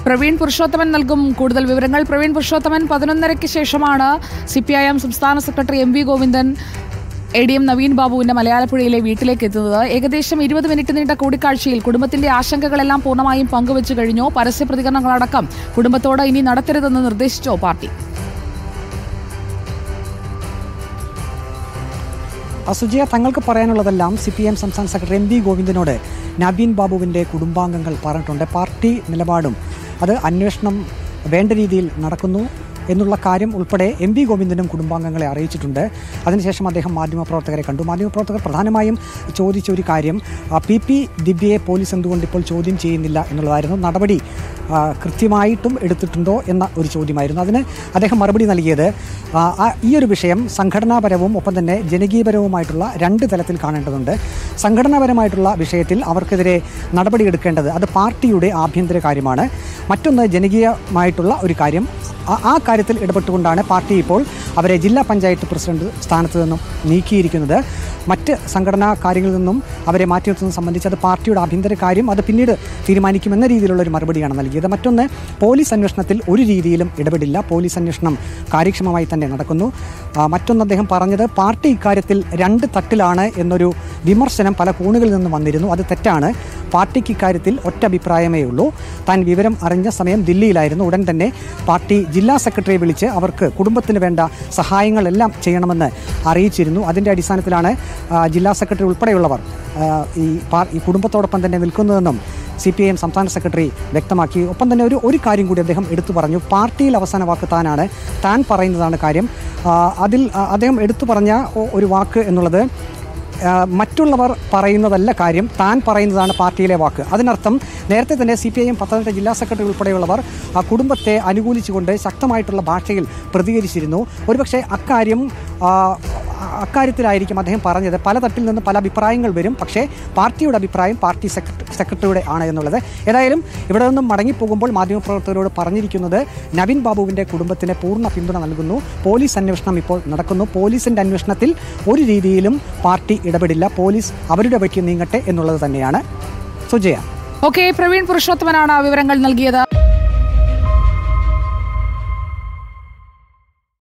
പ്രവീൺ പുരുഷോത്തമൻ നൽകും കൂടുതൽ വിവരങ്ങൾ പ്രവീൺ പുരുഷോത്തമൻ പതിനൊന്നരയ്ക്ക് ശേഷമാണ് സി പി ഐ എം സംസ്ഥാന secretary M V Govindan A D M Naveen ബാബുവിന്റെ മലയാളപ്പുഴയിലെ വീട്ടിലേക്ക് എത്തുന്നത് ഏകദേശം ഇരുപത് മിനിറ്റ് നീണ്ട കൂടിക്കാഴ്ചയിൽ കുടുംബത്തിന്റെ ആശങ്കകളെല്ലാം പൂർണ്ണമായും പങ്കുവച്ചു കഴിഞ്ഞോ പരസ്യ പ്രതികരണങ്ങളടക്കം കുടുംബത്തോട് ഇനി നടത്തരുതെന്ന് നിർദ്ദേശിച്ചോ പാർട്ടി സുജയ തങ്ങൾക്ക് പറയാനുള്ളതെല്ലാം സി പി എം സംസ്ഥാന സെക്രട്ടറി എം വി ഗോവിന്ദനോട് നവീൻ ബാബുവിൻ്റെ കുടുംബാംഗങ്ങൾ പറഞ്ഞിട്ടുണ്ട് പാർട്ടി നിലപാടും അത് അന്വേഷണം വേണ്ട രീതിയിൽ നടക്കുന്നു എന്നുള്ള കാര്യം ഉൾപ്പെടെ എം വി ഗോവിന്ദനും കുടുംബാംഗങ്ങളെ അറിയിച്ചിട്ടുണ്ട് അതിനുശേഷം അദ്ദേഹം മാധ്യമപ്രവർത്തകരെ കണ്ടു മാധ്യമപ്രവർത്തകർ പ്രധാനമായും ചോദിച്ച ഒരു കാര്യം ആ, പി പി ദിവ്യയെ പോലീസ് എന്തുകൊണ്ട് ഇപ്പോൾ ചോദ്യം ചെയ്യുന്നില്ല എന്നുള്ളതായിരുന്നു നടപടി ആ, കൃത്യമായിട്ടും എടുത്തിട്ടുണ്ടോ എന്ന ഒരു ചോദ്യമായിരുന്നു അതിന് അദ്ദേഹം മറുപടി നൽകിയത് ആ, ആ, ഈ ഒരു വിഷയം സംഘടനാപരവും ഒപ്പം തന്നെ ജനകീയപരവുമായിട്ടുള്ള രണ്ട് തലത്തിൽ കാണേണ്ടതുണ്ട് സംഘടനാപരമായിട്ടുള്ള വിഷയത്തിൽ അവർക്കെതിരെ നടപടിയെടുക്കേണ്ടത് അത് പാർട്ടിയുടെ ആഭ്യന്തര കാര്യമാണ് മറ്റൊന്ന് ജനകീയമായിട്ടുള്ള ഒരു കാര്യം ആ- ആ കാര്യത്തിൽ ഇടപെട്ടുകൊണ്ടാണ് പാർട്ടി ഇപ്പോൾ അവരെ ജില്ലാ പഞ്ചായത്ത് പ്രസിഡന്റ് സ്ഥാനത്ത് നിന്നും നീക്കിയിരിക്കുന്നത് മറ്റ് സംഘടനാ കാര്യങ്ങളിൽ നിന്നും അവരെ മാറ്റി നിർത്തുന്നത് സംബന്ധിച്ച് അത് പാർട്ടിയുടെ ആഭ്യന്തര കാര്യം അത് പിന്നീട് തീരുമാനിക്കുമെന്ന രീതിയിലുള്ള ഒരു മറുപടിയാണ് നൽകിയത് മറ്റൊന്ന് പോലീസ് അന്വേഷണത്തിൽ ഒരു രീതിയിലും ഇടപെടില്ല പോലീസ് അന്വേഷണം കാര്യക്ഷമമായി തന്നെ നടക്കുന്നു ആ, മറ്റൊന്ന് അദ്ദേഹം പറഞ്ഞത് പാർട്ടി ഇക്കാര്യത്തിൽ രണ്ട് തട്ടിലാണ് എന്നൊരു വിമർശനം പല കോണുകളിൽ നിന്ന് വന്നിരുന്നു അത് തെറ്റാണ് പാർട്ടിക്ക് ഇക്കാര്യത്തിൽ ഒറ്റ അഭിപ്രായമേ ഉള്ളൂ താൻ വിവരം അറിഞ്ഞ സമയം ദില്ലിയിലായിരുന്നു ഉടൻ തന്നെ പാർട്ടി ജില്ലാ സെക്രട്ടറിയെ വിളിച്ച് അവർക്ക് കുടുംബത്തിന് വേണ്ട സഹായങ്ങളെല്ലാം ചെയ്യണമെന്ന് അറിയിച്ചിരുന്നു അതിൻ്റെ അടിസ്ഥാനത്തിലാണ് ആ, ജില്ലാ സെക്രട്ടറി ഉൾപ്പെടെയുള്ളവർ ആ, ഈ പാർ ഈ കുടുംബത്തോടൊപ്പം തന്നെ നിൽക്കുന്നതെന്നും സി പി ഐ എം സംസ്ഥാന സെക്രട്ടറി വ്യക്തമാക്കി ഒപ്പം തന്നെ ഒരു ഒരു കാര്യം കൂടി അദ്ദേഹം എടുത്തു പറഞ്ഞു പാർട്ടിയിൽ അവസാന വാക്ക് താനാണ് താൻ പറയുന്നതാണ് കാര്യം ആ, അതിൽ ആ, അദ്ദേഹം എടുത്തു പറഞ്ഞ ഒ- ഒരു വാക്ക് എന്നുള്ളത് ആ, മറ്റുള്ളവർ പറയുന്നതല്ല കാര്യം താൻ പറയുന്നതാണ് പാർട്ടിയിലെ വാക്ക് അതിനർത്ഥം നേരത്തെ തന്നെ C P I M Pathanamthitta ജില്ലാ സെക്രട്ടറി ഉൾപ്പെടെയുള്ളവർ ആ കുടുംബത്തെ അനുകൂലിച്ചുകൊണ്ട് ശക്തമായിട്ടുള്ള ഭാഷയിൽ പ്രതികരിച്ചിരുന്നു ഒരുപക്ഷെ അക്കാര്യം ആ, അക്കാര്യത്തിലായിരിക്കും അദ്ദേഹം പറഞ്ഞത് പല തട്ടിൽ നിന്ന് പല അഭിപ്രായങ്ങൾ വരും പക്ഷേ പാർട്ടിയുടെ അഭിപ്രായം പാർട്ടി സെക്രട്ടറി സെക്രട്ടറിയുടെ ആണ് എന്നുള്ളത് ഏതായാലും ഇവിടെ നിന്നും മടങ്ങിപ്പോകുമ്പോൾ മാധ്യമപ്രവർത്തകരോട് പറഞ്ഞിരിക്കുന്നത് നവീൻ ബാബുവിൻ്റെ കുടുംബത്തിന് പൂർണ്ണ പിന്തുണ നൽകുന്നു പോലീസ് അന്വേഷണം ഇപ്പോൾ നടക്കുന്നു പോലീസിൻ്റെ അന്വേഷണത്തിൽ ഒരു രീതിയിലും പാർട്ടി ഇടപെടില്ല പോലീസ് അവരുടെ വഴിക്ക് നീങ്ങട്ടെ എന്നുള്ളത് തന്നെയാണ് സുജയ ഓക്കെ പ്രവീൺ പുരുഷോത്തമനാണ് വിവരങ്ങൾ നൽകിയത്